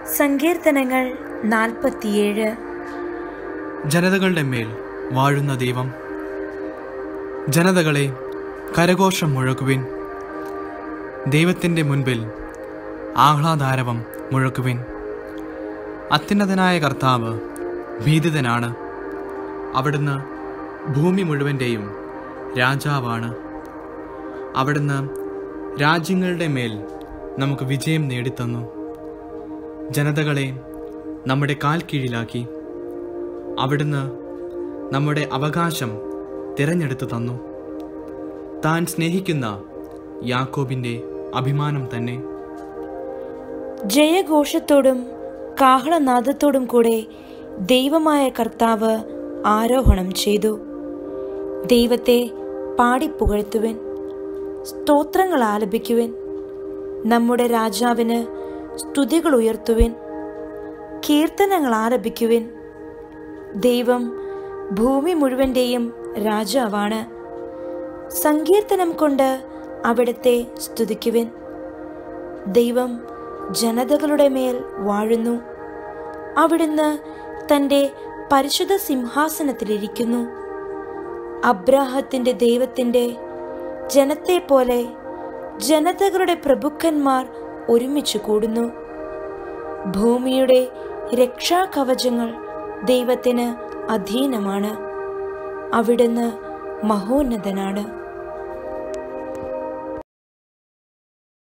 സങ്കീർത്തനങ്ങൾ നാൽപ്പത്തിയേഴ് ജനതകളുടെ മേൽ വാഴുന്ന ദൈവം ജനതകളെ കരഘോഷം മുഴക്കുവിൻ ദൈവത്തിൻ്റെ മുൻപിൽ ആഹ്ലാദാരവം മുഴക്കുവിൻ അത്യുന്നതനായ കർത്താവ് ഭീതിതനാണ് അവിടുന്ന് ഭൂമി മുഴുവൻ്റെയും രാജാവാണ് അവിടുന്ന് രാജ്യങ്ങളുടെ മേൽ നമുക്ക് വിജയം നേടിത്തന്നു ജനതകളെ നമ്മുടെ കാൽ കീഴിലാക്കി അവിടുന്ന് നമ്മുടെ അവകാശം തിരഞ്ഞെടുത്തു തന്നു താൻ സ്നേഹിക്കുന്ന യാക്കോബിൻ്റെ അഭിമാനം തന്നെ ജയഘോഷത്തോടും കാഹളനാദത്തോടും കൂടെ ദൈവമായ കർത്താവ് ആരോഹണം ചെയ്തു ദൈവത്തെ പാടിപ്പുകഴ്ത്തുവിൻ സ്തോത്രങ്ങൾ ആലപിക്കുവിൻ നമ്മുടെ രാജാവിന് സ്തുതികൾ ഉയർത്തുവിൻ കീർത്തനങ്ങൾ ആലപിക്കുവിൻ ദൈവം ഭൂമി മുഴുവൻ്റെയും രാജാവാണ് സങ്കീർത്തനം കൊണ്ട് അവിടുത്തെ സ്തുതിക്കുവിൻ ദൈവം ജനതകളുടെ മേൽ വാഴുന്നു അവിടുന്ന് തൻ്റെ പരിശുദ്ധ സിംഹാസനത്തിലിരിക്കുന്നു അബ്രാഹത്തിന്റെ ദൈവത്തിൻ്റെ ജനത്തെ പോലെ ജനതകളുടെ പ്രഭുക്കന്മാർ ഒരുമിച്ച് കൂടുന്നു ഭൂമിയുടെ രക്ഷാകവചങ്ങൾ ദൈവത്തിന് അധീനമാണ് അവിടുന്ന് മഹോന്നതനാണ്